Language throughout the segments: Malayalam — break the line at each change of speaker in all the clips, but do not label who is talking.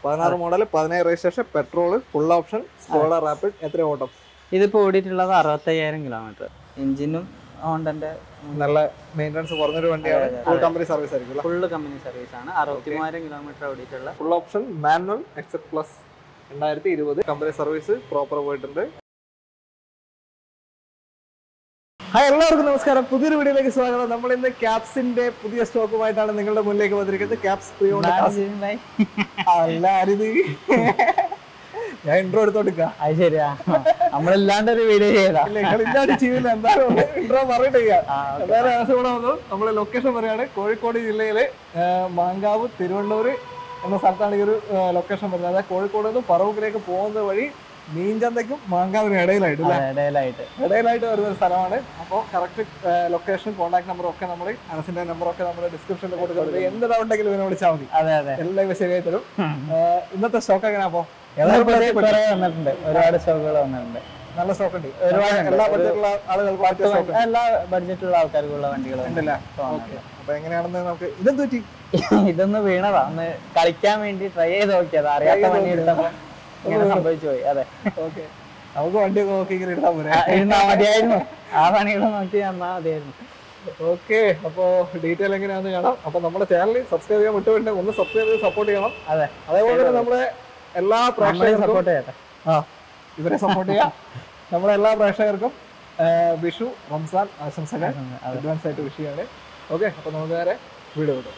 പതിനാറ് മോഡൽ പതിനേഴ് registration petrol full option Skoda Rapid എത്ര ഓട്ടം
ഇതിപ്പോ ഓടിയിട്ടുള്ളത് അറുപത്തയ്യായിരം കിലോമീറ്റർ എഞ്ചിനും ഹോണ്ടന്റെ
നല്ല മെയിൻ്റനൻസ് കുറഞ്ഞൊരു വണ്ടിയാണ് ഫുൾ കമ്പനി സർവീസ് ആയിരിക്കും
ഫുള്ള് കമ്പനി സർവീസ് ആണ് അറുപത്തി മൂവായിരം കിലോമീറ്റർ ഓടിയിട്ടുള്ള
full option manual except plus രണ്ടായിരത്തി ഇരുപത് കമ്പനി സർവീസ് പ്രോപ്പർ പോയിട്ടുണ്ട് ഹായ് എല്ലാവർക്കും നമസ്കാരം പുതിയൊരു വീഡിയോയിലേക്ക് സ്വാഗതം നമ്മൾ ഇന്ന് ക്യാപ്സിന്റെ പുതിയ സ്റ്റോക്കുമായിട്ടാണ് നിങ്ങളുടെ മുന്നിലേക്ക് വന്നിരിക്കുന്നത് ക്യാപ്സ് അല്ല ആരിത് ഞാൻ ഇൻട്രോ എടുത്തോണ്ടിരിക്കാം
അത് ശരിയാ നമ്മളില്ലാണ്ട് ഒരു വീഡിയോ ചെയ്താ
ഇല്ല നിങ്ങൾ ഇല്ലാണ്ട് ചെയ്യില്ല എന്തായാലും ഇൻട്രോ പറഞ്ഞിട്ട് ചെയ്യാം എന്തായാലും ആവശ്യമുള്ള വന്നു നമ്മളെ ലൊക്കേഷൻ പറയാണ് കോഴിക്കോട് ജില്ലയിലെ ആ, മാങ്കാവ് തിരുവണ്ണൂർ എന്ന സ്ഥലത്താണ് ഈ ഒരു ലൊക്കേഷൻ വരുന്നത് അതായത് കോഴിക്കോട് നിന്ന് പറവൂരിലേക്ക് പോകുന്ന വഴി മീൻചന്തയ്ക്കും മാങ്കാവിനും ഇടയിലായിട്ട് അല്ലേ
ഇടയിലായിട്ട്
ഇടയിലായിട്ട് വരുന്ന ഒരു സ്ഥലമാണ് അപ്പോൾ കറക്റ്റ് ലൊക്കേഷൻ കോൺടാക്ട് നമ്പർ ഒക്കെ നമ്മൾ അനസിന്റെ നമ്പർ ഒക്കെ നമ്മൾ ഡിസ്ക്രിപ്ഷനിൽ കൊടുക്കുന്നുണ്ട് എന്ത് ഡൗട്ട് ഉണ്ടെങ്കിലും ഇവനെ വിളിച്ചാൽ മതി
അതെ അതെ
എല്ലാം ഇവ ശരിയായി തരും ആ, ഇന്നത്തെ സ്റ്റോക്ക് എങ്ങനെയാ അപ്പോ
കുറെ കുറെ വന്നിട്ടുണ്ട് ഒരുപാട് സ്റ്റോക്കുകൾ വന്നിട്ടുണ്ട്
നല്ല സ്റ്റോക്ക് ഉണ്ട്
ഒരുപാടുണ്ട്.
എല്ലാ ബഡ്ജറ്റുള്ള ആളുകൾക്ക് പറ്റിയ സ്റ്റോക്ക്
എല്ലാ ബഡ്ജറ്റുള്ള ആൾക്കാർക്കുള്ള വണ്ടികൾ
ഉണ്ടല്ലേ ഓക്കെ അപ്പൊ എങ്ങനെയാണെന്ന് നമുക്ക് ഇതെന്ത് പറ്റി
ഇതൊന്ന് വീണതാ ഒന്ന് കളിക്കാൻ വേണ്ടി ട്രൈ ചെയ്ത് നോക്കിയതാ അറിയാത്ത വണ്ടി എടുത്തപ്പോ ഇങ്ങനെ സംഭവിച്ചു പോയി അതെ
ഓക്കെ നമുക്ക് വണ്ടിയൊക്കെ നോക്കി ഇങ്ങനെ ഇടാൻ പോരെ
ആ, ഇരുന്നാ മതിയായിരുന്നു ആ പണികൾ നോക്കി തന്നാ മതിയായിരുന്നു
ഓക്കെ അപ്പോ ഡീറ്റെയിൽ എങ്ങനെയാണെന്ന് കാണാം അപ്പൊ നമ്മുടെ ചാനൽ സബ്സ്ക്രൈബ് ചെയ്യാൻ വിട്ടുപോയിട്ട് ഒന്ന് സബ്സ്ക്രൈബ് ചെയ്ത് സപ്പോർട്ട് ചെയ്യണം
അതെ
അതേപോലെ തന്നെ നമ്മുടെ എല്ലാ
നമ്മളെ
പ്രേക്ഷകർക്കും
സപ്പോർട്ട് ചെയ്യട്ടെ
ആ ഇവരെ സപ്പോർട്ട് ചെയ്യാം നമ്മുടെ എല്ലാ പ്രേക്ഷകർക്കും ആ, വിഷു റംസാൻ ആശംസകൾ
അതെ.
അഡ്വാൻസ് ആയിട്ട് വിഷ് ചെയ്യാണ് ഓക്കെ അപ്പൊ നമുക്ക് നേരെ വീഡിയോ വിടും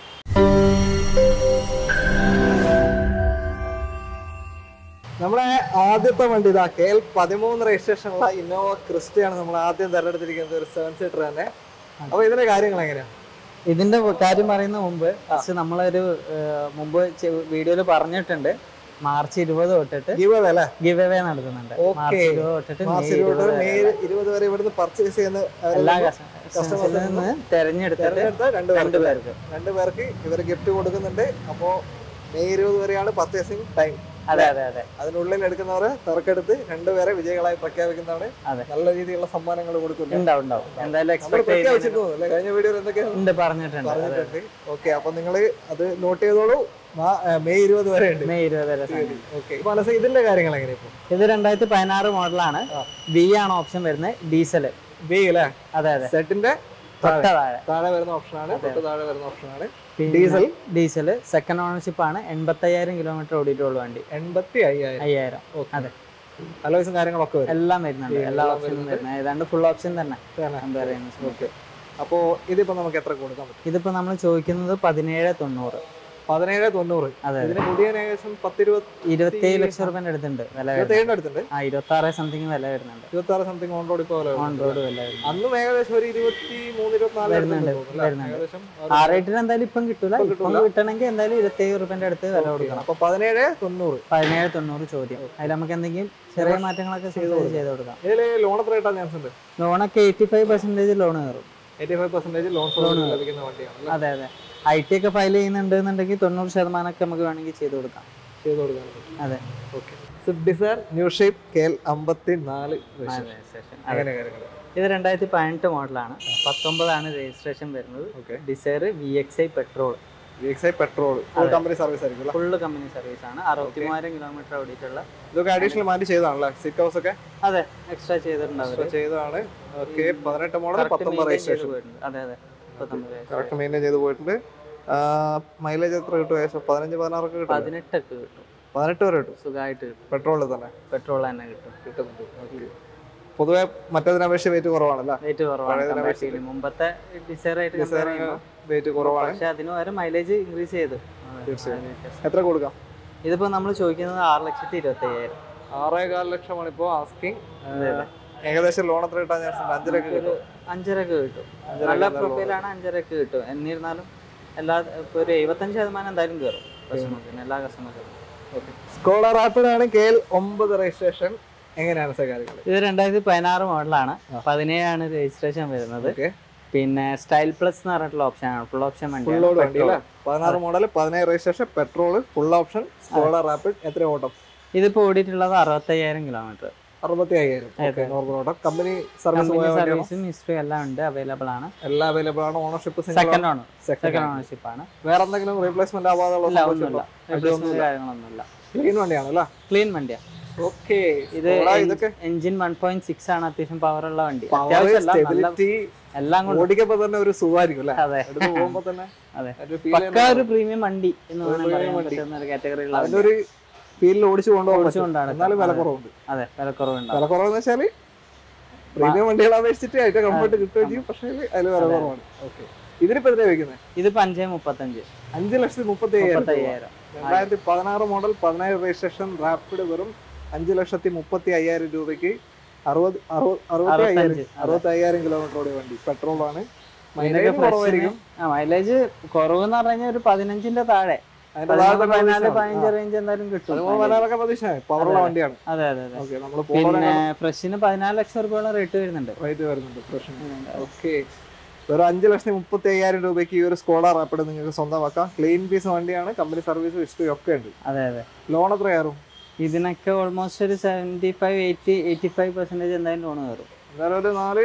നമ്മളെ ആദ്യത്തെ വണ്ടി ഇതാ കെ എൽ പതിമൂന്ന് രജിസ്ട്രേഷൻ ഉള്ള ഇന്നോവ ക്രിസ്റ്റയാണ് നമ്മൾ ആദ്യം തെരഞ്ഞെടുത്തിരിക്കുന്നത് ഒരു സെവൻ സീറ്റർ തന്നെ അപ്പൊ ഇതിന്റെ കാര്യങ്ങൾ എങ്ങനെയാ
ഇതിന്റെ കാര്യം പറയുന്ന മുമ്പ് ഫസ്റ്റ് നമ്മളൊരു ഏഹ്, മുമ്പ് വീഡിയോയിൽ പറഞ്ഞിട്ടുണ്ട് മാർച്ച് ഇരുപത് തൊട്ടിട്ട്
ഗീവ് അല്ലേ
ഗിവ് അവേ നടത്തുന്നുണ്ട്
Okay.
മാർച്ച് ഇരുപത് തൊട്ടിട്ട്
മാർച്ച്
മെയ്
ഇരുപത്
ഇരുപത്
മെയ്
വരെ
ഇരുപത് വരെ ഇവിടുന്ന് പർച്ചേസ് ചെയ്യുന്ന
എല്ലാ
customers
കസ്റ്റമേഴ്സിൽ നിന്ന് തെരഞ്ഞെടുത്തിട്ട്
തെരഞ്ഞെടുത്ത രണ്ട്
രണ്ട്
പേർക്ക്
പേർക്ക്
രണ്ട് പേർക്ക് ഇവർ ഗിഫ്റ്റ് കൊടുക്കുന്നുണ്ട് അപ്പോൾ മെയ് ഇരുപത് വരെയാണ് പർച്ചേസിംഗ് ടൈം
അതെ അതെ അതെ
അതിനുള്ളിൽ എടുക്കുന്നവരെ തിരക്കെടുത്ത് രണ്ടുപേരെ വിജയികളായി പ്രഖ്യാപിക്കുന്നതാണ്
അതെ.
നല്ല രീതിയിലുള്ള സമ്മാനങ്ങൾ കൊടുക്കുന്നുണ്ട്
ഉണ്ടാവും ഉണ്ടാവും എന്തായാലും
നമ്മൾ
എക്സ്പെക്ട് ചെയ്യുന്നുണ്ട്
പ്രഖ്യാപിച്ചിരുന്നു അല്ലേ കഴിഞ്ഞ വീഡിയോയിൽ എന്തൊക്കെയാണ്
ഉണ്ട് പറഞ്ഞിട്ടുണ്ട് അതെ.
പറഞ്ഞിട്ടുണ്ട് ഓക്കെ അപ്പൊ നിങ്ങൾ അത് നോട്ട് ചെയ്തോളൂ മാ- ഏ, മെയ് ഇരുപത് വരെ ഉണ്ട്
മെയ് ഇരുപത് വരെ സമയം.
ഓക്കെ മനസ്സിൽ ഇതിന്റെ കാര്യങ്ങൾ എങ്ങനെയാ ഇപ്പൊ
ഇത് രണ്ടായിരത്തി പതിനാറ് മോഡലാണ് വി ആണ് ഓപ്ഷൻ വരുന്നത് ഡീസൽ
ബി അല്ലേ
അതെ അതെ
സെറ്റിന്റെ
തൊട്ട താഴെ
താഴെ വരുന്ന ഓപ്ഷനാണ് തൊട്ട് താഴെ വരുന്ന ഓപ്ഷനാണ്
പിന്നെ
ഡീസൽ
ഡീസൽ സെക്കൻഡ് ഓണർഷിപ്പ് ആണ് എൺപത്തയ്യായിരം കിലോമീറ്റർ ഓടിയിട്ടുള്ളൂ വണ്ടി
എൺപത്തി അയ്യായിരം
അയ്യായിരം
ഓക്കെ
അതെ.
അലോയ്സും കാര്യങ്ങളൊക്കെ വരും
എല്ലാം വരുന്നുണ്ട് എല്ലാ
എല്ലാം
ഓപ്ഷനും വരുന്നത് ഏതാണ്ട് ഫുൾ ഓപ്ഷൻ തന്നെ
തന്നെ.
കമ്പയർ ചെയ്യുന്നത്
ഓക്കെ അപ്പോ ഇതിപ്പോ നമുക്ക് എത്ര കൊടുക്കാൻ പറ്റും
ഇതിപ്പോ നമ്മൾ ചോദിക്കുന്നത് പതിനേഴ് തൊണ്ണൂറ്
പതിനേഴ് തൊണ്ണൂറ്
അതെ
ഇതിന് പുതിയ ഏകദേശം പത്തിരുപത്തി
ഇരുപത്തേഴ് ലക്ഷം റുപ്യന്റെ അടുത്തുണ്ട് വില വരുന്നത്
ഇരുപത്തേഴിന്റെ അടുത്തുണ്ട്
ആ ഇരുപത്തി ആറ് സംതിങ് വില വരുന്നുണ്ട്
ഇരുപത്തി ആറ് സംതിങ് ഓൺ റോഡ് ഇപ്പോൾ
ഓൺ റോഡ് വില വരുന്നുണ്ട്
അന്നും ഏകദേശം ഒരു ഇരുപത്തി മൂന്ന് ഇരുപത്തിനാല്
വരുന്നുണ്ട്,
ഏകദേശം ആ
ആ
ഒരു-
റേറ്റിന് എന്തായാലും ഇപ്പം കിട്ടൂല
ഇപ്പം
ഇപ്പം
കിട്ടൂല.
കിട്ടണമെങ്കിൽ എന്തായാലും ഇരുപത്തേഴ് റുപ്യന്റെ അടുത്ത് വില കൊടുക്കണം
അപ്പൊ പതിനേഴ് തൊണ്ണൂറ്
പതിനേഴ് തൊണ്ണൂറ് ചോദ്യം അതിൽ നമുക്ക് എന്തെങ്കിലും ചെറിയ മാറ്റങ്ങളൊക്കെ സംസാരിച്ച് ചെയ്ത് കൊടുക്കാം
ഇതില് ലോൺ എത്ര കിട്ടാൻ ചാൻസ് ഉണ്ട്
ലോണൊക്കെ എയ്റ്റി ഫൈവ് പെർസെന്റേജ് ലോൺ കയറും
എയ്റ്റി ഫൈവ് പെർസെന്റേജ് ലോൺ ലഭിക്കുന്ന വണ്ടിയാണ് അല്ലേ?
അതെ അതെ ഐ ടി ഒക്കെ ഫയൽ ചെയ്യുന്നുണ്ടെന്നുണ്ടെങ്കിൽ തൊണ്ണൂറ് ശതമാനമൊക്കെ നമുക്ക് വേണമെങ്കിൽ ചെയ്ത് കൊടുക്കാം
ചെയ്ത് കൊടുക്കാൻ പറ്റും
അതെ
okay Swift Dzire new shape K L അമ്പത്തി നാല്
അതെ ശേഷം
അങ്ങനെ കാര്യങ്ങൾ
ഇത് രണ്ടായിരത്തി പതിനെട്ട് മോഡലാണ് പത്തൊമ്പതാണ് രജിസ്ട്രേഷൻ വരുന്നത്
okay
Dzire V X I petrol
V X I petrol full company service ആയിരിക്കും അല്ലേ?
ഫുള്ള് കമ്പനി സർവീസ് ആണ് അറുപത്തി മൂവായിരം കിലോമീറ്റർ ഓടിയിട്ടുള്ള
ഇതൊക്കെ അഡീഷണൽ മാറ്റി ചെയ്തതാണല്ലേ സീറ്റ് ഹൗസ് ഒക്കെ
അതെ എക്സ്ട്രാ ചെയ്തിട്ടുണ്ട് അവര്
extra ചെയ്തതാണ് ഓക്കെ പതിനെട്ട് മോഡൽ
Correct
പത്തൊമ്പത്
maintain ചെയ്ത്
രജിസ്ട്രേഷൻ
പോയിട്ടുണ്ട്. അതെ അതെ പത്തൊമ്പത് registration.
കറക്റ്റ് മെയിൻറ്റെയിൻ ചെയ്ത് പോയിട്ടുണ്ട് മൈലേജ് എത്ര കിട്ടും ഏകദേശം പതിനഞ്ച് പതിനാറൊക്കെ കിട്ടും
പതിനെട്ടൊക്കെ കിട്ടും
പതിനെട്ട് വരെ കിട്ടും
സുഖമായിട്ട് കിട്ടും
പെട്രോളിൽ തന്നെ
പെട്രോൾ തന്നെ കിട്ടും
കിട്ടുന്നുണ്ട് ഓക്കെ പൊതുവെ മറ്റേതിനപേക്ഷിച്ച് വെയിറ്റ് കുറവാണല്ലേ
റേറ്റ് കുറവാണ്
പഴയതിനെ
compare ചെയ്ത്. മുമ്പത്തെ ഡിസൈർ ആയിട്ട് compare ചെയ്യുമ്പോൾ
വെയിറ്റ് കുറവാണ്
പക്ഷെ അതിന് പകരം മൈലേജ് ഇൻക്രീസ് ചെയ്തു
തീർച്ചയായും.
ആ, വ്യത്യാസം.
എത്ര കൊടുക്കാം
ഇതിപ്പോ നമ്മൾ ചോദിക്കുന്നത് ആറ് ലക്ഷത്തി ഇരുപത്തി അയ്യായിരം
ആറേകാൽ ലക്ഷമാണ് ഇപ്പോൾ ആസ്കിങ്
അതെ, അതെ.
ഏകദേശം ലോൺ എത്ര കിട്ടാൻ ചാൻസ് ഉണ്ട് അഞ്ചരക്ക്
ഒരു
കിട്ടും
അഞ്ചരക്ക് കിട്ടും
അഞ്ചരക്ക്
നല്ല
എന്തായാലും
പ്രൊഫൈലാണ് അഞ്ചരക്ക് കിട്ടും എന്നിരുന്നാലും എല്ലാ ഇപ്പൊ ഒരു എഴുപത്തഞ്ച് ശതമാനം എന്തായാലും കയറും കസ്റ്റമേഴ്സിന് എല്ലാ കസ്റ്റമേഴ്സിനും
ഓക്കെ സ്കോള റാപ്പിഡ് ആണ് കെ എൽ ഒമ്പത് രജിസ്ട്രേഷൻ എങ്ങനെയാണ് സാർ കാര്യങ്ങൾ
ഇത് രണ്ടായിരത്തി പതിനാറ് മോഡലാണ് പതിനേഴാണ് രജിസ്ട്രേഷൻ വരുന്നത്
ഓക്കെ
പിന്നെ സ്റ്റൈൽ പ്ലസ് എന്ന് പറഞ്ഞിട്ടുള്ള ഓപ്ഷൻ ആണ് ഫുൾ ഓപ്ഷൻ
ഫുൾ ലോഡ് വണ്ടി
വണ്ടി
അല്ലേ പതിനാറ് മോഡൽ പതിനേഴ് registration petrol full option Skoda Rapid എത്ര ഓട്ടം
ഇതിപ്പോ ഓടിയിട്ടുള്ളത് അറുപത്തയ്യായിരം കിലോമീറ്റർ
അറുപത്തി അയ്യായിരം okay normal auto company service
company
പോയ വണ്ടിയാണോ
സർവീസും ഹിസ്റ്ററി എല്ലാം ഉണ്ട് അവൈലബിൾ ആണ്
എല്ലാം അവൈലബിൾ ആണ് ownership
second owner
second
second ownership ആണ്
വേറെ എന്തെങ്കിലും റീപ്ലേസ്മെന്റ് ആവാതുള്ള
ഇല്ല ഒന്നുമില്ല റീപ്ലേസ്മെന്റ് കാര്യങ്ങളൊന്നുമില്ല
ക്ലീൻ വണ്ടിയാണ് അല്ലേ
ക്ലീൻ വണ്ടിയാ
ഓക്കെ
ഇത്
ഇതൊക്കെ
എഞ്ചിൻ വൺ പോയിന്റ് സിക്സ് ആണ് അത്യാവശ്യം പവർ ഉള്ള വണ്ടി
പവർ
അത്യാവശ്യം അല്ല, നല്ല
സ്റ്റെബിലിറ്റി
എല്ലാം കൊണ്ട്
ഓടിക്കുമ്പോ തന്നെ ഒരു സുഖമായിരിക്കും അല്ലേ
അതെ
എടുത്ത് പോകുമ്പോ തന്നെ
അതെ.
ഒരു feel
പക്ക ഒരു പ്രീമിയം വണ്ടി എന്ന്
ഒരു
വേണമെങ്കിൽ പറയാൻ
premium വണ്ടി.
പറ്റുന്ന ഒരു കാറ്റഗറിയിലുള്ള
അതിന്റെ ഒരു ഫീലിൽ ഓടിച്ചു കൊണ്ടുപോകാൻ പറ്റും.
ഓടിച്ചുകൊണ്ടാണ്
എന്നാലും വില കുറവുണ്ട്
അതെ വിലക്കുറവുണ്ടാവും
വില കുറവെന്ന് വെച്ചാല് പ്രീമിയം വണ്ടികളെ അപേക്ഷിച്ചിട്ട് അതിന്റെ കംഫർട്ട് കിട്ടുകയും ചെയ്യും പക്ഷേ അതിൽ വില കുറവാണ് ഓക്കെ ഇതിനിപ്പോ എത്രയാണ് വെക്കുന്നത്
ഇതിപ്പോ അഞ്ചേ മുപ്പത്തഞ്ച്
അഞ്ച് ലക്ഷത്തി മുപ്പത്തി അയ്യായിരം രൂപ.
മുപ്പത്തയ്യായിരം
രണ്ടായിരത്തി പതിനാറ് മോഡൽ പതിനായിരം രജിസ്ട്രേഷൻ റാപ്പിഡ് വെറും അഞ്ച് ലക്ഷത്തി മുപ്പത്തി അയ്യായിരം രൂപയ്ക്ക് അറുപത് അറുപത് അറുപത്തി അയ്യായിരം
അറുപത്തഞ്ച് അതെ.
അറുപത്തി അയ്യായിരം കിലോമീറ്റർ ഓടിയ വണ്ടി പെട്രോൾ ആണ്
ഇതിനൊക്കെ
മൈലേജ് കുറവായിരിക്കും
ആ മൈലേജ് കുറവെന്ന് പറഞ്ഞു കഴിഞ്ഞാൽ ഒരു പതിനഞ്ചിന്റെ താഴെ
അതിന്റെ താഴെ
പതിനാല് പതിനാല്
തന്നെ
പതിനഞ്ച് റേഞ്ച് എന്തായാലും കിട്ടും
പതിമൂന്ന്
mileage.
പതിനാലൊക്കെ പ്രതീക്ഷയാണ് പവറുള്ള വണ്ടിയാണ്
അതെ അതെ അതെ
ഓക്കെ നമ്മൾ
പിന്നെ ഫ്രഷിന് പതിനാല് ലക്ഷം രൂപയോളം റേറ്റ് വരുന്നുണ്ട്
റേറ്റ് വരുന്നുണ്ട് പ്രശ്നം ഓക്കെ വെറും അഞ്ച് ലക്ഷത്തി മുപ്പത്തി അയ്യായിരം രൂപയ്ക്ക് ഈ ഒരു സ്കോഡ റാപ്പിഡ് നിങ്ങൾക്ക് സ്വന്തമാക്കാം ക്ലീൻ പീസ് വണ്ടിയാണ് കമ്പനി സർവീസ് ഹിസ്റ്ററി ഒക്കെ ഉണ്ട്
അതെ അതെ
ലോൺ എത്ര കയറും
ഇതിനൊക്കെ ഓൾമോസ്റ്റ് ഒരു seventy five eighty eighty five percentage എന്തായാലും ലോൺ കയറും
എന്തായാലും ഒരു നാല്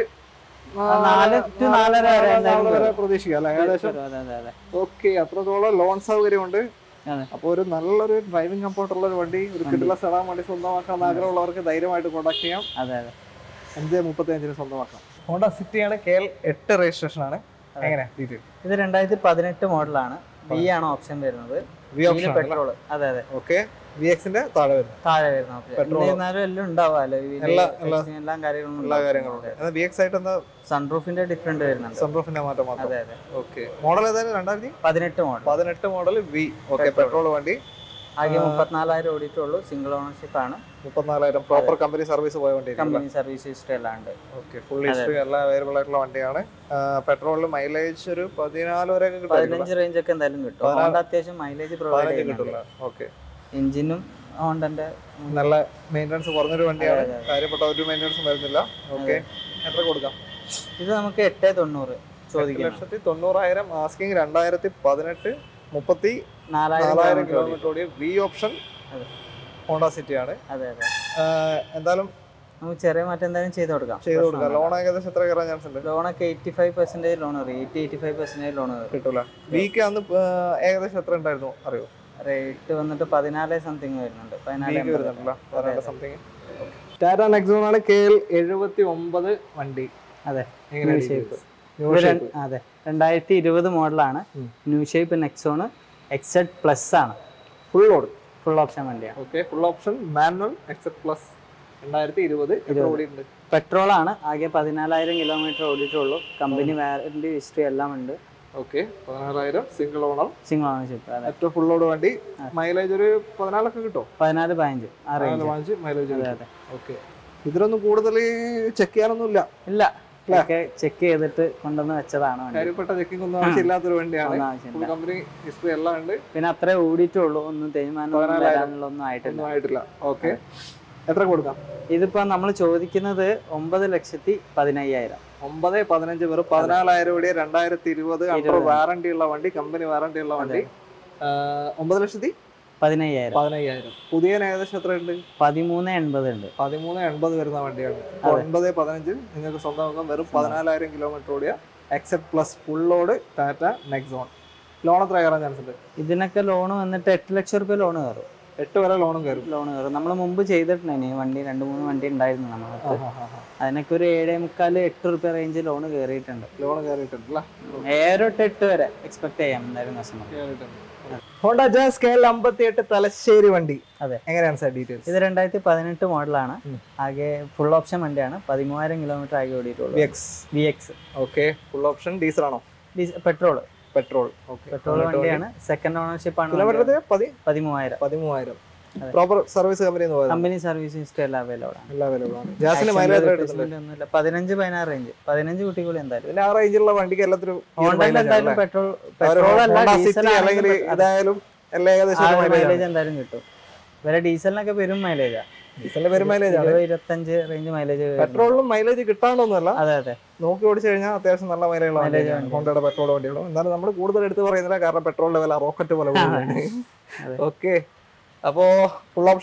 നാല് to നാലര വരെ എന്തായാലും
വരെ
വരും.
പ്രതീക്ഷിക്കാം അല്ലേ ഏകദേശം
അതെ അതെ അതെ
ഓക്കെ അത്രത്തോളം ലോൺ സൗകര്യമുണ്ട്
അതെ.
അപ്പോൾ ഒരു നല്ലൊരു ഡ്രൈവിംഗ് കംഫർട്ട് ഉള്ള ഒരു വണ്ടി ഒരു കിട്ടുള്ള സെഡാൻ വണ്ടി സ്വന്തമാക്കാൻ ആഗ്രഹമുള്ളവർക്ക് ധൈര്യമായിട്ട് കോൺടാക്ട് ചെയ്യാം
അതെ അതെ
അഞ്ച് മുപ്പത്തി അഞ്ചിന് സ്വന്തമാക്കാം ഹോണ്ട സിറ്റിയാണ് കെ എൽ എട്ട് രജിസ്ട്രേഷൻ ആണ് എങ്ങനെ ഡീറ്റെയിൽ
ഇത് രണ്ടായിരത്തി പതിനെട്ട് മോഡലാണ് ബി ആണ് ഓപ്ഷൻ വരുന്നത്
വി ഓപ്ഷൻ
പെട്രോൾ അതെ അതെ
ഓക്കെ വി എക്സിന്റെ താഴെ വരുന്നത്
താഴെ വരുന്ന ഓപ്ഷൻ
Petrol.
എന്നിരുന്നാലും എല്ലാം ഉണ്ടാവുമല്ലോ
എല്ലാ- എല്ലാ-
എല്ലാം കാര്യങ്ങളും
എല്ലാ കാര്യങ്ങളും ഉണ്ട് വി എക്സ് ആയിട്ട് എന്താ
സൺറൂഫിന്റെ ഡിഫറെന്റ് വരുന്നുണ്ട്
സൺറൂഫിന്റെ മാറ്റം മാത്രം
അതെ അതെ
ഓക്കെ മോഡൽ ഏതായാലും രണ്ടായിരത്തി
പതിനെട്ട് മോഡൽ
പതിനെട്ട് മോഡൽ വി ഓക്കെ പെട്രോൾ വണ്ടി
ആകെ മുപ്പത്തിനാലായിരം ഓടിയിട്ടുള്ളൂ സിംഗിൾ ഓണർഷിപ്പ് ആണ്
മുപ്പത്തിനാലായിരം പ്രോപ്പർ കമ്പനി സർവീസ് പോയ വണ്ടി
കമ്പനി സർവീസ് ഹിസ്റ്ററി എല്ലാം ഉണ്ട്
ഓക്കെ ഫുൾ ഹിസ്റ്ററി എല്ലാം അവൈലബിൾ ആയിട്ടുള്ള വണ്ടിയാണ് പെട്രോളിൽ മൈലേജ് ഒരു പതിനാല് വരെ കിട്ടും
പതിനഞ്ച് റേഞ്ച് ഒക്കെ എന്തായാലും കിട്ടും
പതിനാറ്-
ഹോണ്ട അത്യാവശ്യം മൈലേജ് പ്രൊവൈഡ്
പതിനഞ്ച്
ചെയ്യുന്നുണ്ട്
കിട്ടില്ല ഓക്കെ
എഞ്ചിനും ഹോണ്ടന്റെ
നല്ല മെയിൻ്റനൻസ് കുറഞ്ഞൊരു വണ്ടിയാണ്
അതെ, അതെ.
കാര്യപ്പെട്ട ഒരു മെയിൻ്റനൻസും വരുന്നില്ല ഓക്കെ എത്ര കൊടുക്കാം
ഇത് നമുക്ക് എട്ട് തൊണ്ണൂറ്
എട്ട്
ചോദിക്കണം
ലക്ഷത്തി തൊണ്ണൂറായിരം ആസ്കിങ് രണ്ടായിരത്തി പതിനെട്ട് മുപ്പത്തി
നാലായിരം
നാലായിരം
കിലോമീറ്റർ ഓടി.
കിലോമീറ്റർ ഓടിയ വി ഓപ്ഷൻ
അതെ.
ഹോണ്ട സിറ്റി ആണ്
അതെ അതെ
എന്തായാലും
നമുക്ക് ചെറിയ മാറ്റം എന്തായാലും ചെയ്ത് കൊടുക്കാം
ചെയ്ത് കൊടുക്കാം ലോൺ ഏകദേശം എത്ര കയറാൻ ചാൻസ് ഉണ്ട്
ലോണൊക്കെ എയ്റ്റി ഫൈവ് പെർസെന്റേജ് ലോൺ കയറും eighty eighty five percentage loan കയറും
കിട്ടൂല വിക്ക് അന്ന് ഏർ ഏകദേശം എത്ര ഉണ്ടായിരുന്നു അറിയോ
റേറ്റ് വന്നിട്ട് പതിനാല് സംതിങ് വരുന്നുണ്ട് പതിനാല്
വിക്ക്
എൺപത്.
വരുന്നുണ്ടല്ലോ പതിനെട്ട് സംതിങ് ടാറ്റ നെക്സോൺ ആണ് കെ എൽ എഴുപത്തി ഒമ്പത് വണ്ടി
അതെ
എങ്ങനെ
New shape. ഇത് രണ്ട്- അതെ രണ്ടായിരത്തി ഇരുപത് മോഡലാണ്
ഉം.
New shape Nexon XZ plus ആണ്
ഫുൾ ലോഡ്
ഫുൾ ഓപ്ഷൻ വണ്ടിയാണ്
okay full option manual XZ plus രണ്ടായിരത്തി ഇരുപത് എത്ര
ഇരുപത്.
ഓടിയിട്ടുണ്ട്
പെട്രോൾ ആണ് ആകെ പതിനാലായിരം കിലോമീറ്റർ ഓടിയിട്ടുള്ളൂ കമ്പനി വാറന്റി ഹിസ്റ്ററി എല്ലാം ഉണ്ട്
ഓക്കെ പതിനാറായിരം സിംഗിൾ ഓണർ
സിംഗിൾ ഓണർഷിപ്പ് അതെ
ഏറ്റവും ഫുൾ ലോഡ് വണ്ടി മൈലേജ് ഒരു പതിനാലൊക്കെ കിട്ടും
പതിനാല് പതിനഞ്ച് ആ റേഞ്ച്
വാങ്ങിച്ച് മൈലേജ്
അതെ അതെ
ഓക്കെ ഇതിലൊന്നും കൂടുതൽ ചെക്ക് ചെയ്യാനൊന്നും ഇല്ല
ഇല്ല ഒക്കെ ചെക്ക് ചെയ്തിട്ട് കൊണ്ടുവന്ന് വെച്ചതാണ് വണ്ടി
കാര്യപ്പെട്ട ചെക്കിംഗ് ഒന്നും ആവശ്യമില്ലാത്തൊരു വണ്ടിയാണ്
ഒന്നും
ഫുൾ
ആവശ്യമില്ല
കമ്പനി ഹിസ്റ്ററി എല്ലാം ഉണ്ട്
പിന്നെ അത്രേ ഓടിയിട്ടുള്ളൂ ഒന്നും തേയ്മാനം ഒന്നും
പതിനാലായിരം.
വരാനുള്ള ഒന്നും ആയിട്ടില്ല
ഒന്നും ആയിട്ടില്ല ഓക്കെ എത്ര കൊടുക്കാം
ഇതിപ്പോ നമ്മൾ ചോദിക്കുന്നത് ഒമ്പത് ലക്ഷത്തി പതിനയ്യായിരം
ഒമ്പത് പതിനഞ്ച് വെറും പതിനാലായിരം കൂടി രണ്ടായിരത്തി ഇരുപത് അണ്ടർ
ഇരുപത്.
വാറണ്ടി ഉള്ള വണ്ടി കമ്പനി വാറണ്ടി ഉള്ള വണ്ടി ആ, ഒമ്പത് ലക്ഷത്തി
പതിനയ്യായിരം
പതിനയ്യായിരം പുതിയ ഏകദേശം എത്ര ഉണ്ട്
പതിമൂന്ന് എൺപത് ഉണ്ട്
പതിമൂന്ന് എൺപത് വരുന്ന വണ്ടിയാണ്
അതെ.
ഒൻപത് പതിനഞ്ച് നിങ്ങൾക്ക് സ്വന്തമാക്കാം വെറും പതിനാലായിരം കിലോമീറ്റർ ഓടിയ XZ plus full load Tata Nexon loan എത്ര കയറാൻ ചാൻസ് ഉണ്ട്
ഇതിനൊക്കെ ലോൺ വന്നിട്ട് എട്ട് ലക്ഷം റുപ്യ ലോൺ കയറും
എട്ട് വരെ ലോണും കയറും
ലോൺ കയറും നമ്മൾ മുമ്പ് ചെയ്തിട്ടുണ്ടായിരുന്നു ഈ വണ്ടി രണ്ട് മൂന്ന് വണ്ടി ഉണ്ടായിരുന്നു നമ്മൾക്ക് അതിനൊക്കെ ഒരു ഏഴേ മുക്കാൽ എട്ട് റുപ്യ റേഞ്ച് ലോൺ കയറിയിട്ടുണ്ട്
ലോൺ കയറിയിട്ടുണ്ട്
ഏഴൊട്ട് എട്ട് വരെ എക്സ്പെക്ട് ചെയ്യാം എന്തായാലും customer
Honda Jazz K L അമ്പത്തി എട്ട് തലശ്ശേരി വണ്ടി
അതെ.
എങ്ങനെയാണ് സാർ ഡീറ്റെയിൽസ്
ഇത് രണ്ടായിരത്തി പതിനെട്ട് മോഡലാണ്
ഉം.
ആകെ ഫുൾ ഓപ്ഷൻ വണ്ടിയാണ് പതിമൂവായിരം കിലോമീറ്റർ ആകെ ഓടിയിട്ടുള്ളൂ
V X
V X
okay full option diesel ആണോ
പെട്രോൾ
പെട്രോൾ ഓക്കെ
പെട്രോൾ വണ്ടിയാണ് സെക്കൻഡ് ഓണർഷിപ്പ് ആണ്
കിലോമീറ്റർ പതി
പതിമൂവായിരം
പതിമൂവായിരം
അതെ.
പ്രോപ്പർ സർവീസ് കമ്പനി എന്ന് പറയുന്നത്
കമ്പനി സർവീസ് ഹിസ്റ്ററി എല്ലാം അവൈലബിൾ ആണ്
എല്ലാ അവൈലബിൾ ആണ് ജാസിന് മൈലേജ് എത്ര കിട്ടുന്നുണ്ട്
Replacement ഒന്നുമില്ല പതിനഞ്ച് പതിനാറ് റേഞ്ച് പതിനഞ്ച് കുട്ടികൾ എന്തായാലും
ഇതിന് ആ റേഞ്ചിലുള്ള വണ്ടിക്ക് എല്ലാത്തിനും ഈ ഒരു
ഹോണ്ടയിൽ
mileage
എന്തായാലും
ആണല്ലേ?
പെട്രോൾ
അവര്
പെട്രോൾ അല്ല
Honda
ഡീസൽ
City അല്ലെങ്കിൽ ഇതായാലും എല്ലാം ഏകദേശം ഒരു mileage ആണ്.
മൈലേജ് എന്തായാലും കിട്ടും ഇവരെ ഡീസലിനൊക്കെ പെരും മൈലേജാ
ഡീസലിന്റെ പേര് മൈലേജ് ആണ്
ഇരുപത്തഞ്ച് റേഞ്ച് മൈലേജ്
പെട്രോളിലും മൈലേജ് കിട്ടാണ്ടൊന്നുമല്ല
അതെ അതെ
നോക്കി ഓടിച്ചു കഴിഞ്ഞാൽ അത്യാവശ്യം നല്ല മൈലേജ്
Mileage
വണ്ടിയാണ് ഹോണ്ടയുടെ പെട്രോൾ വണ്ടികളും എന്നാലും നമ്മൾ കൂടുതൽ എടുത്ത് പറയുന്നില്ല കാരണം പെട്രോളിന്റെ വില റോക്കറ്റ് പോലെ
അതെ.
ഓക്കെ അപ്പോ ഫുൾ ഓപ്ഷൻ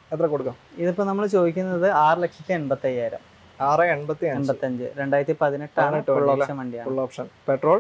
എത്ര കൊടുക്കാം
ഇതിപ്പോ നമ്മൾ ചോദിക്കുന്നത് ആറ് ലക്ഷത്തി എൺപത്തി അയ്യായിരം
ആറ് എൺപത്തി അഞ്ച്
എൺപത്തഞ്ച് രണ്ടായിരത്തി പതിനെട്ടാണ്
പതിനെട്ട്
ഫുൾ
വണ്ടി
ഓപ്ഷൻ വണ്ടിയാണ്
ഫുൾ ഓപ്ഷൻ പെട്രോൾ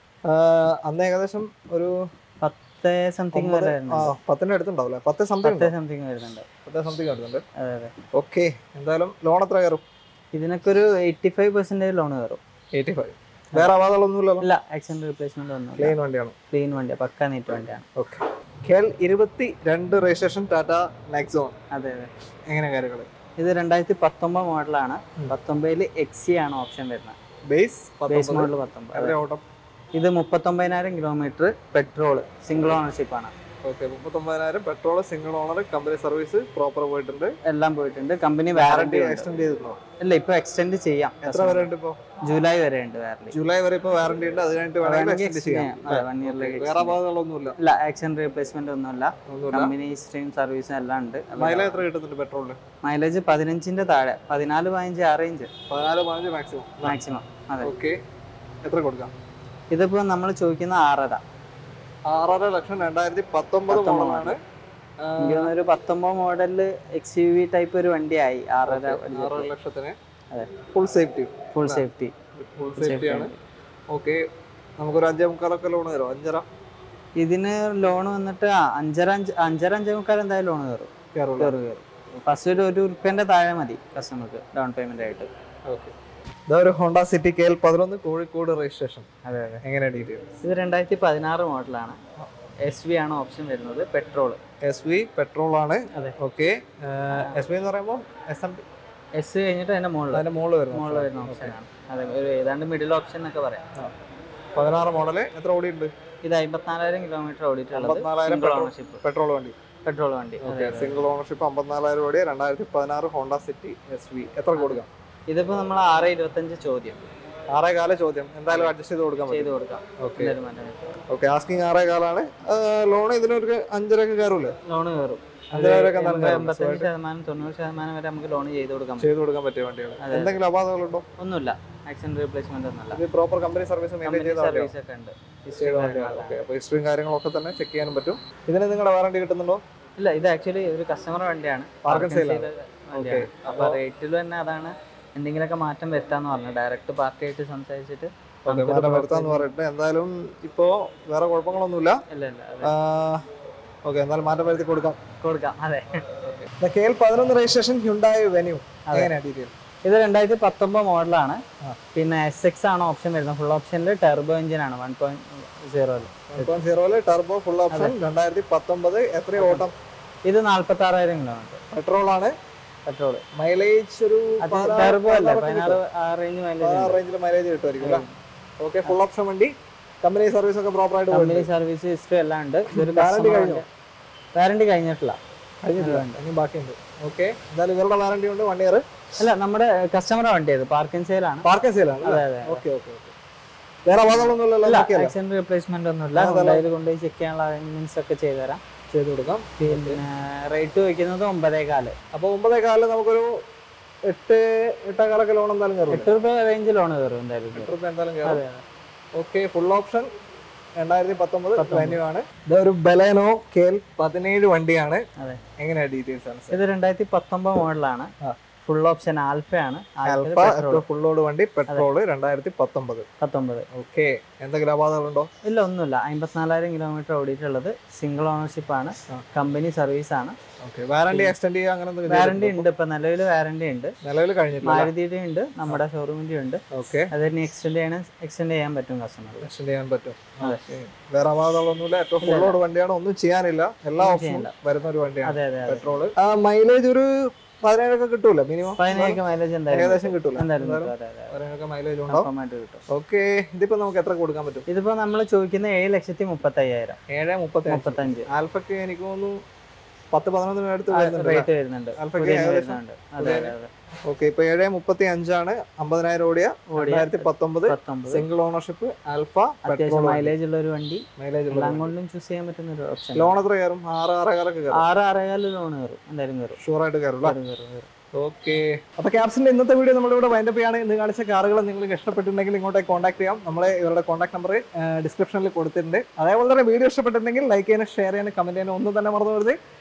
അന്ന് ഏകദേശം ഒരു
പത്ത് സംതിങ്
ഒമ്പത്
വരെ
ആ
വരുന്നുണ്ട്
പത്തിന്റെ അടുത്തുണ്ടാവില്ലേ പത്ത് സംതിങ്
പത്ത് സംതിങ് വരുന്നുണ്ട്
പത്ത് സംതിങ് വരുന്നുണ്ട്
അതെ അതെ
ഓക്കെ എന്തായാലും ലോൺ എത്ര കയറും
ഇതിനൊക്കെ ഒരു എയ്റ്റി ഫൈവ് പെർസെന്റേജ് ലോൺ കയറും
എയ്റ്റി ഫൈവ് വേറെ അപാകങ്ങളൊന്നുമില്ലല്ലോ
ഇല്ല ആക്സിഡന്റ് റീപ്ലേസ്മെന്റ് ഒന്നും
ക്ലീൻ വണ്ടിയാണ്
ക്ലീൻ വണ്ടിയാ പക്ക നീറ്റ് വണ്ടിയാണ്
ഓക്കെ കെൽ ഇരുപത്തി രണ്ട് രജിസ്ട്രേഷൻ ടാറ്റ നെക്സോൺ
അതെ അതെ
എങ്ങനെ കാര്യങ്ങൾ
ഇത് രണ്ടായിരത്തി പത്തൊമ്പത് മോഡലാണ് പത്തൊമ്പതിൽ എക്സി ആണ് ഓപ്ഷൻ വരുന്നത്
ബേസ്
ബേസ് മോഡൽ പത്തൊമ്പത്
എവിടെ ഓട്ടം
ഇത് മുപ്പത്തൊമ്പതിനായിരം കിലോമീറ്റർ പെട്രോൾ സിംഗിൾ ഓണർഷിപ്പ് ആണ്
ഓക്കെ മുപ്പത്തൊമ്പതിനായിരം petrol single owner company service proper പോയിട്ടുണ്ട്
എല്ലാം പോയിട്ടുണ്ട് കമ്പനി
വാറണ്ടി
വാറണ്ടി
എക്സ്റ്റെൻഡ് ചെയ്തിട്ടുണ്ടോ
ഇല്ല ഇപ്പൊ എക്സ്റ്റെൻഡ് ചെയ്യാം
എത്ര വരെ ഉണ്ട് ഇപ്പോ
ജൂലൈ വരെ ഉണ്ട് വാറണ്ടി
ജൂലൈ വരെ ഇപ്പൊ വാറണ്ടി ഉണ്ട് അത് കഴിഞ്ഞിട്ട് വേണമെങ്കിൽ എക്സ്റ്റെൻഡ് ചെയ്യാം
വൺ ഇയറിലേക്ക്
വേറെ അപാകങ്ങളൊന്നുമില്ല
ഇല്ല ആക്സിഡന്റ് റീപ്ലേസ്മെന്റ് ഒന്നുമില്ല
ഒന്നുമില്ല
കമ്പനി ഹിസ്റ്ററിയും സർവീസും എല്ലാം ഉണ്ട്
മൈലേജ് എത്ര കിട്ടുന്നുണ്ട് പെട്രോളിന്
മൈലേജ് പതിനഞ്ചിന്റെ താഴെ പതിനാല് പതിനഞ്ച് ആ റേഞ്ച്
പതിനാല് പതിനഞ്ച് മാക്സിമം
മാക്സിമം അതെ
ഓക്കെ എത്ര കൊടുക്കാം
ഇതിപ്പോ നമ്മൾ ചോദിക്കുന്ന ആറര
ആറര ലക്ഷം രണ്ടായിരത്തി പത്തൊമ്പത്
പത്തൊമ്പത്
മോഡലാണ്
എനിക്ക് തോന്നുന്നു ഒരു പത്തൊമ്പത് മോഡലില് എക്സ് യു വി ടൈപ്പ് ഒരു വണ്ടിയായി ആറര
ആറര ലക്ഷത്തിന്
അതെ.
Full safety
full safety
full safety ആണ് ഓക്കെ നമുക്കൊരു അഞ്ചേ മുക്കാലൊക്കെ ലോൺ തരും അഞ്ചര
ഇതിന് ലോൺ വന്നിട്ട് ആ, അഞ്ചര അഞ്ച് അഞ്ചര അഞ്ചേ മുക്കാൽ എന്തായാലും ലോൺ കയറും
കയറുള്ളൂ
കയറും കയറും ഫസ്റ്റ് ഒരു ഒരു ഉറുപ്പ്യന്റെ താഴെ മതി കസ്റ്റമർക്ക് ഡൗൺ പേയ്മെന്റ് ആയിട്ട്
ഓക്കെ ഇതാ ഒരു ഹോണ്ട സിറ്റി കെ എൽ പതിനൊന്ന് കോഴിക്കോട് രജിസ്ട്രേഷൻ
അതെ അതെ
എങ്ങനെ ഡീറ്റെയിൽസ്
ഇത് രണ്ടായിരത്തി പതിനാറ് മോഡലാണ് എസ് വി ആണ് ഓപ്ഷൻ വരുന്നത് പെട്രോൾ
എസ് വി പെട്രോൾ ആണ്
അതെ.
ഓക്കെ എസ് വി എന്ന് പറയുമ്പോൾ എസ് എം
എസ് കഴിഞ്ഞിട്ട് അതിന്റെ മുകളിൽ
അതിന്റെ മുകളിൽ വരുന്നു
മുകളിൽ വരുന്ന ഓപ്ഷനാണ് അതെ ഒരു ഏതാണ്ട് മിഡിൽ ഓപ്ഷൻ എന്നൊക്കെ പറയാം
പതിനാറ് മോഡല് എത്ര ഓടിയുണ്ട്
ഇത് അമ്പത്തിനാലായിരം കിലോമീറ്റർ ഓടിയിട്ടുള്ളത്
അമ്പത്തിനാലായിരം
സിംഗിൾ
petrol.
ഓണർഷിപ്പ്
പെട്രോൾ വണ്ടി
പെട്രോൾ വണ്ടി
ഓക്കെ സിംഗിൾ ഓണർഷിപ്പ് അമ്പത്തിനാലായിരം ഓടി രണ്ടായിരത്തി പതിനാറ് ഹോണ്ട സിറ്റി എസ് വി എത്ര കൊടുക്കാം
ഇതിപ്പോ നമ്മൾ ആറ് ഇരുപത്തഞ്ച് ചോദ്യം
ആറേ കാല ചോദ്യം എന്തായാലും അഡ്ജസ്റ്റ് ചെയ്ത് കൊടുക്കാൻ
ചെയ്ത്
പറ്റും
കൊടുക്കാം
ഓക്കെ
എന്തായാലും മാറ്റം വരും.
ഓക്കെ ആസ്കിങ് ആറേ കാലാണ് ലോൺ ഇതിനൊരു അഞ്ചരക്ക് കയറൂലേ
ലോണ് കയറും
അഞ്ചരക്ക് എന്തായാലും
നമുക്ക്
കയറും.
എൺപത്തഞ്ച് ശതമാനം തൊണ്ണൂറ് ശതമാനം വരെ നമുക്ക് ലോൺ ചെയ്ത് കൊടുക്കാം
ചെയ്ത് കൊടുക്കാൻ പറ്റിയ വണ്ടിയാണ്
അതെ.
എന്തെങ്കിലും അപാകങ്ങളുണ്ടോ
ഒന്നുമില്ല ആക്സിഡന്റ് റീപ്ലേസ്മെന്റ് ഒന്നുമില്ല
ഇത് പ്രോപ്പർ കമ്പനി സർവീസ് മെയിൻറ്റെയിൻ ചെയ്ത വണ്ടിയാണ്
സർവീസ് ഒക്കെ ഉണ്ട്
ചെയ്ത വണ്ടിയാണ് ഓക്കെ അപ്പോൾ ഹിസ്റ്ററിയും കാര്യങ്ങളൊക്കെ തന്നെ ചെക്ക് ചെയ്യാനും പറ്റും ഇതിന് നിങ്ങളുടെ വാറണ്ടി കിട്ടുന്നുണ്ടോ
ഇല്ല ഇത് ആക്ച്വലി ഒരു കസ്റ്റമർ വണ്ടിയാണ്
Bargain sale ആണ്.
വണ്ടിയാണ് അപ്പൊ റേറ്റിൽ തന്നെ അതാണ് എന്തെങ്കിലുമൊക്കെ മാറ്റം വരുത്താന്ന് പറഞ്ഞു ഡയറക്റ്റ് പാർട്ടി ആയിട്ട് സംസാരിച്ചിട്ട്
ഓക്കെ
നമുക്കൊരു
മാറ്റം വരുത്താന്ന് പറഞ്ഞിട്ട് എന്തായാലും ഇപ്പോ വേറെ കുഴപ്പങ്ങളൊന്നുമില്ല
ഇല്ല ഇല്ല അതെ.
ഓക്കെ എന്തായാലും മാറ്റം വരുത്തി കൊടുക്കാം
കൊടുക്കാം അതെ
കെ എൽ പതിനൊന്ന് രജിസ്ട്രേഷൻ ഹ്യുണ്ടായി വെന്യൂ എങ്ങനെയാ ഡീറ്റെയിൽ
ഇത് രണ്ടായിരത്തി പത്തൊമ്പത് മോഡലാണ്
ആ.
പിന്നെ എസ് എക്സ് ആണ് ഓപ്ഷൻ വരുന്നത് ഫുൾ ഓപ്ഷനിൽ ടെർബോ എഞ്ചിൻ ആണ് വൺ പോയിന്റ് സീറോയിൽ
വൺ പോയിന്റ് സീറോയില് ടർബോ ഫുൾ ഓപ്ഷൻ രണ്ടായിരത്തി പത്തൊമ്പത് എത്ര ഓട്ടം
ഇത് നാല്പത്തി ആറായിരം കിലോമീറ്റർ
പെട്രോൾ ആണ്
പെട്രോൾ
മൈലേജ് ഒരു
അത്
പതിനാറ്
ടെർബോ അല്ല
പതിനാറൊക്കെ
പതിനാറ് ആ റേഞ്ച് മൈലേജ്
റേഞ്ചിൽ മൈലേജ് കിട്ടുമായിരിക്കും അല്ലേ ഓക്കെ ഫുൾ ഓപ്ഷൻ വണ്ടി കമ്പനി സർവീസ് ഒക്കെ പ്രോപ്പർ ആയിട്ട്
കമ്പനി
പോയിട്ടുണ്ട്.
സർവീസ് ഹിസ്റ്ററി എല്ലാം ഉണ്ട് ഇതൊരു
Warranty കഴിഞ്ഞോ?
വാറണ്ടി കഴിഞ്ഞിട്ടില്ല
കഴിഞ്ഞിട്ടില്ല ഇനി ബാക്കിയുണ്ട് ഓക്കെ എന്തായാലും ഇവരുടെ വാറണ്ടി ഉണ്ട് വൺ ഇയർ
അല്ല നമ്മുടെ കസ്റ്റമർ വണ്ടി അത് പാർക്കിംഗ് സെയിലാണ്
പാർക്കിംഗ് സെയിലാണ്
അതെ അതെ
ഓക്കെ ഓക്കെ ഓക്കെ വേറെ അപാകങ്ങളൊന്നുമില്ലല്ലോ നോക്കിയല്ലോ
ആക്സിഡന്റ് റീപ്ലേസ്മെന്റ് ഒന്നുമില്ല
അതല്ല.
കൊണ്ടുപോയി കൊണ്ടുപോയി ചെക്ക് ചെയ്യാനുള്ള അറേഞ്ച്മെന്റ്സ് ഒക്കെ ചെയ്തുതരാം
ചെയ്ത് കൊടുക്കാം
പിന്നെ റേറ്റ് വയ്ക്കുന്നത് ഒമ്പതേകാല്
അപ്പോൾ ഒമ്പതേ കാലിൽ നമുക്കൊരു എട്ട് എട്ടേകാലൊക്കെ ലോൺ എന്തായാലും കയറും
എട്ട് രൂപ റേഞ്ച് ലോൺ കയറും എന്തായാലും
എട്ട് റുപ്യ എന്തായാലും കയറും
അതെ അതെ
ഓക്കെ ഫുൾ ഓപ്ഷൻ രണ്ടായിരത്തി പത്തൊമ്പത് വെന്യൂ ആണ് ഇതൊരു ബലേനോ കെ എൽ പതിനേഴ് വണ്ടിയാണ്
അതെ.
എങ്ങനെയാ ഡീറ്റെയിൽസ് ആണ്
ഇത് രണ്ടായിരത്തി പത്തൊമ്പത് മോഡലാണ്
ആ.
ഫുൾ ഓപ്ഷൻ ആൽഫയാണ്
ആൽഫ ഫുൾ ലോഡ് വണ്ടി പെട്രോള് രണ്ടായിരത്തി പത്തൊമ്പത്
പത്തൊമ്പത്
ഓക്കെ എന്തെങ്കിലും അപാകങ്ങളുണ്ടോ
ഇല്ല ഒന്നുമില്ല അമ്പത്തിനാലായിരം കിലോമീറ്റർ ഓടിയിട്ടുള്ളത് സിംഗിൾ ഓണർഷിപ്പ് ആണ്
ആ.
കമ്പനി സർവീസ് ആണ്
ഓക്കെ വാറണ്ടി എക്സ്റ്റെൻഡ് ചെയ്യുക അങ്ങനെ എന്തെങ്കിലും
വാറണ്ടി ഉണ്ട് ഇപ്പൊ നിലവിൽ വാറണ്ടി ഉണ്ട്
നിലവിൽ കഴിഞ്ഞിട്ടില്ല
മാരുതിയുടെ ഉണ്ട് നമ്മുടെ ഷോറൂമിന്റെ ഉണ്ട്
ഓക്കെ
അത് തന്നെ എക്സ്റ്റെൻഡ് ചെയ്യണം എക്സ്റ്റെൻഡ് ചെയ്യാൻ പറ്റും കസ്റ്റമർക്ക്
എക്സ്റ്റെൻഡ് ചെയ്യാൻ പറ്റും
അതെ.
Okay. വേറെ അപാകങ്ങളൊന്നുമില്ല ഏറ്റവും ഫുൾ ലോഡ് വണ്ടിയാണ് ഒന്നും ചെയ്യാനില്ല എല്ലാ
ഒന്നും
ഓപ്ഷനും
ചെയ്യാനില്ല.
വരുന്ന ഒരു വണ്ടിയാണ്
അതെ അതെ അതെ
പെട്രോള് മൈലേജ് ഒരു പതിനേഴൊക്കെ കിട്ടൂല മിനിമം
പതിനേഴ് മൈലേജ് എന്തായാലും
ഏകദേശം കിട്ടൂല
എന്തായാലും
എന്തായാലും
കിട്ടും. അതെ, അതെ.
പതിനേഴൊക്കെ മൈലേജ് ഉണ്ടാവും
കൺഫേമായിട്ട് കിട്ടും
ഓക്കെ ഇതിപ്പോ നമുക്ക് എത്ര കൊടുക്കാൻ പറ്റും
ഇതിപ്പോ നമ്മൾ ചോദിക്കുന്ന ഏഴ് ലക്ഷത്തി മുപ്പത്തി അയ്യായിരം
ഏഴ് മുപ്പത്തി
മുപ്പത്തഞ്ച്
ആൽഫക്ക് എനിക്ക് തോന്നുന്നു പത്ത് പതിനൊന്നിന് അടുത്ത് വരുന്നുണ്ട്
റേറ്റ് വരുന്നുണ്ട്
ആൽഫയ്ക്ക്
പുതിയ
ഏകദേശം
വരുന്നുണ്ട് അതെ അതെ അതെ
ഓക്കെ ഇപ്പൊ ഏഴ് മുപ്പത്തി അഞ്ചാണ് അമ്പതിനായിരം ഓടിയ
ഓടിയ
രണ്ടായിരത്തി പത്തൊമ്പത്
പത്തൊമ്പത്
സിംഗിൾ ഓണർഷിപ്പ് ആൽഫ
അത്യാവശ്യം
പെട്രോൾ
മൈലേജ് ഉള്ള ഒരു വണ്ടി
മൈലേജ്
എല്ലാം കൊണ്ടും ചൂസ് ചെയ്യാൻ പറ്റുന്ന ഒരു ഓപ്ഷൻ
ലോൺ എത്ര കയറും ആറ് ആറേകാലൊക്കെ കയറും
ആറ് ആറേകാല് ലോൺ കയറും എന്തായാലും കയറും
ഷുവർ ആയിട്ട് കയറും
കയറും കയറും കയറും
ഓക്കെ അപ്പൊ ക്യാപ്സിന്റെ ഇന്നത്തെ വീഡിയോ നമ്മളിവിടെ വൈൻഡപ്പ് ചെയ്യാണ് ഇന്ന് കാണിച്ച കാറുകൾ നിങ്ങൾക്ക് ഇഷ്ടപ്പെട്ടിട്ടുണ്ടെങ്കിൽ ഇങ്ങോട്ടേക്ക് കോൺടാക്ട് ചെയ്യാം നമ്മളെ ഇവരുടെ കോൺടാക്ട് നമ്പർ ഡിസ്ക്രിപ്ഷനിൽ കൊടുത്തിട്ടുണ്ട് അതേപോലെ തന്നെ വീഡിയോ ഇഷ്ടപ്പെട്ടിട്ടുണ്ടെങ്കിൽ ലൈക്ക് ചെയ്യാനും ഷെയർ ചെയ്യാനും കമന്റ് ചെയ്യാനും ഒന്നും തന്നെ മറന്നു വരുത്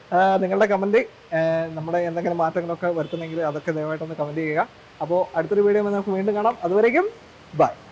നിങ്ങളുടെ കമന്റ് നമ്മുടെ എന്തെങ്കിലും മാറ്റങ്ങളൊക്കെ വരുത്തുന്നെങ്കിൽ അതൊക്കെ ദയവായിട്ടൊന്ന് കമന്റ് ചെയ്യുക അപ്പോൾ അടുത്തൊരു വീഡിയോ നമുക്ക് വീണ്ടും കാണാം അതുവരേക്കും ബൈ